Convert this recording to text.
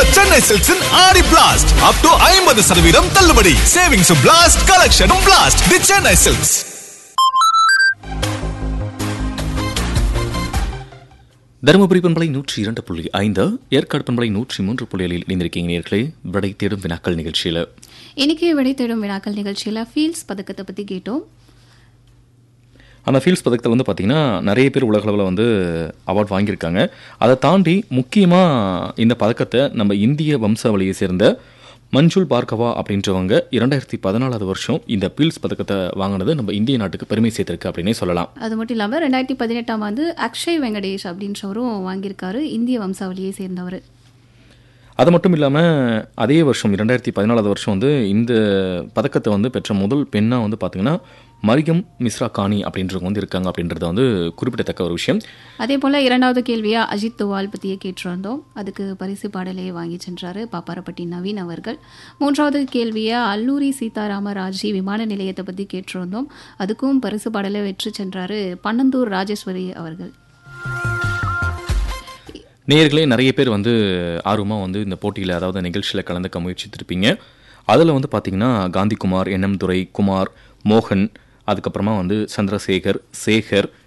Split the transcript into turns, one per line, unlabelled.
சென்னை சில்க்ஸின் ஆடி blast up to ஐம்பது சதவீதம் தள்ளுபடி சேவிங்ஸும் பிளாஸ்ட் கலெக்ஷனும் blast the Chennai Silks
Dharmapuri பண்பலை நூற்றி இரண்டு புள்ளி ஐந்து ஏற்காடு பண்பலை நூற்றி மூன்று புள்ளிகளில் இணைந்திருக்கீங்க நேர்களே விடை தேடும் வினாக்கள் நிகழ்ச்சியில்
இன்னைக்கு விடை தேடும் வினாக்கள் நிகழ்ச்சியில் ஃபீல்ட்ஸ் பதக்கத்தை பற்றி கேட்டோம்
அந்த ஃபீல்ட்ஸ் பதக்கத்தில் வந்து பார்த்தீங்கன்னா நிறைய பேர் உலக அளவில் வந்து அவார்ட் வாங்கியிருக்காங்க அதை தாண்டி முக்கியமாக இந்த பதக்கத்தை நம்ம இந்திய வம்சாவளியை சேர்ந்த மஞ்சுள் பார்கவா அப்படின்றவங்க இரண்டாயிரத்தி பதினாலாவது வருஷம் இந்த பீல்ஸ் பதக்கத்தை வாங்கினது நம்ம இந்திய நாட்டுக்கு பெருமை சேர்த்திருக்கு அப்படின்னே சொல்லலாம்
அது மட்டும் இல்லாமல் ரெண்டாயிரத்தி பதினெட்டாம் ஆண்டு அக்ஷய் வெங்கடேஷ் அப்படின்றவரும் வாங்கியிருக்காரு இந்திய வம்சாவளியை சேர்ந்தவர்
அது மட்டும் இல்லாமல் அதே வருஷம் இரண்டாயிரத்தி பதினாலாவது வருஷம் வந்து இந்த பதக்கத்தை வந்து பெற்ற முதல் பெண்ணாக வந்து பார்த்தீங்கன்னா மரியம் மிஸ்ரா கானி அப்படின்றவங்க வந்து இருக்காங்க அப்படின்றது வந்து குறிப்பிடத்தக்க ஒரு விஷயம்
அதே போல் இரண்டாவது கேள்வியா அஜித் துவால் பற்றியே கேட்டிருந்தோம் அதுக்கு பரிசு பாடலே வாங்கி சென்றாரு பாப்பாரப்பட்டி நவீன் அவர்கள் மூன்றாவது கேள்வியா அல்லூரி சீதாராம ராஜி விமான நிலையத்தை பற்றி கேட்டிருந்தோம் அதுக்கும் பரிசு பாடலை வெற்றி சென்றாரு பன்னந்தூர் ராஜேஸ்வரி அவர்கள்
நேயர்களே நிறைய பேர் வந்து ஆர்வமாக வந்து இந்த போட்டியில் அதாவது நிகழ்ச்சியில் கலந்துக்க முயற்சித்திருப்பீங்க அதில் வந்து பார்த்தீங்கன்னா காந்திகுமார் என்எம் துரை குமார் மோகன் அதுக்கப்புறமா வந்து சந்திரசேகர் சேகர்